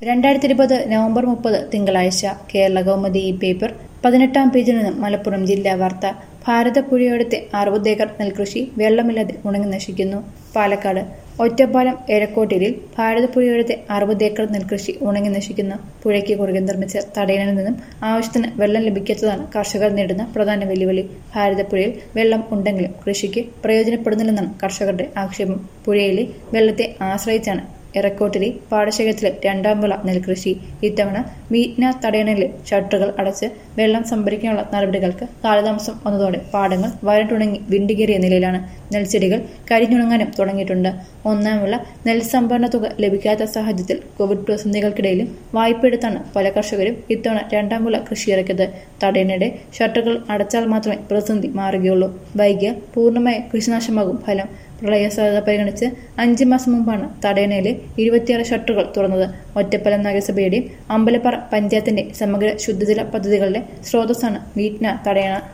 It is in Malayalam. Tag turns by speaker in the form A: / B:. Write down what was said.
A: രണ്ടായിരത്തി ഇരുപത് നവംബർ മുപ്പത് തിങ്കളാഴ്ച കേരള കൗമുദി ഈ പേപ്പർ പതിനെട്ടാം പേജിൽ നിന്നും മലപ്പുറം ജില്ലാ വാർത്ത ഭാരതപ്പുഴയോടത്തെ അറുപതേക്കർ നെൽകൃഷി വെള്ളമില്ലാതെ ഉണങ്ങി നശിക്കുന്നു പാലക്കാട് ഒറ്റപ്പാലം എരക്കോട്ടിലിൽ ഭാരതപ്പുഴയോടത്തെ അറുപതേക്കർ നെൽകൃഷി ഉണങ്ങി നശിക്കുന്നു പുഴയ്ക്ക് കുറുകെ നിർമ്മിച്ച തടയണയിൽ നിന്നും ആവശ്യത്തിന് വെള്ളം ലഭിക്കാത്തതാണ് കർഷകർ നേരിടുന്ന പ്രധാന വെല്ലുവിളി ഭാരതപ്പുഴയിൽ വെള്ളം ഉണ്ടെങ്കിലും കൃഷിക്ക് പ്രയോജനപ്പെടുന്നില്ലെന്നാണ് കർഷകരുടെ ആക്ഷേപം പുഴയിലെ വെള്ളത്തെ ആശ്രയിച്ചാണ് എറക്കോട്ടിലെ പാടശേഖരത്തിലെ രണ്ടാം വിള നെൽകൃഷി ഇത്തവണ മീറ്റ്ന തടയണയിലെ ഷട്ടറുകൾ അടച്ച് വെള്ളം സംഭരിക്കാനുള്ള നടപടികൾക്ക് കാലതാമസം വന്നതോടെ പാടങ്ങൾ വരണ്ടുണങ്ങി വിണ്ടുകീറിയ നിലയിലാണ് നെൽച്ചെടികൾ കരിഞ്ഞുണങ്ങാനും തുടങ്ങിയിട്ടുണ്ട് ഒന്നാം വിള നെൽ സംഭരണ തുക ലഭിക്കാത്ത സാഹചര്യത്തിൽ കോവിഡ് പ്രതിസന്ധികൾക്കിടയിലും വായ്പയെടുത്താണ് പല കർഷകരും ഇത്തവണ രണ്ടാം വിള കൃഷി ഇറക്കിയത് തടയണയുടെ ഷട്ടറുകൾ അടച്ചാൽ മാത്രമേ പ്രതിസന്ധി മാറുകയുള്ളൂ വൈകിയാൽ പൂർണ്ണമായ കൃഷിനാശമാകും ഫലം പ്രളയ സാധ്യത പരിഗണിച്ച് അഞ്ച് മാസം മുമ്പാണ് തടയണയിലെ ഇരുപത്തിയാറ് ഷട്ടറുകൾ തുറന്നത് ഒറ്റപ്പലം നഗരസഭയുടെയും അമ്പലപ്പാറ പഞ്ചായത്തിന്റെ സമഗ്ര ശുദ്ധജല പദ്ധതികളുടെ സ്രോതസ്സാണ് വീറ്റ്ന തടയണ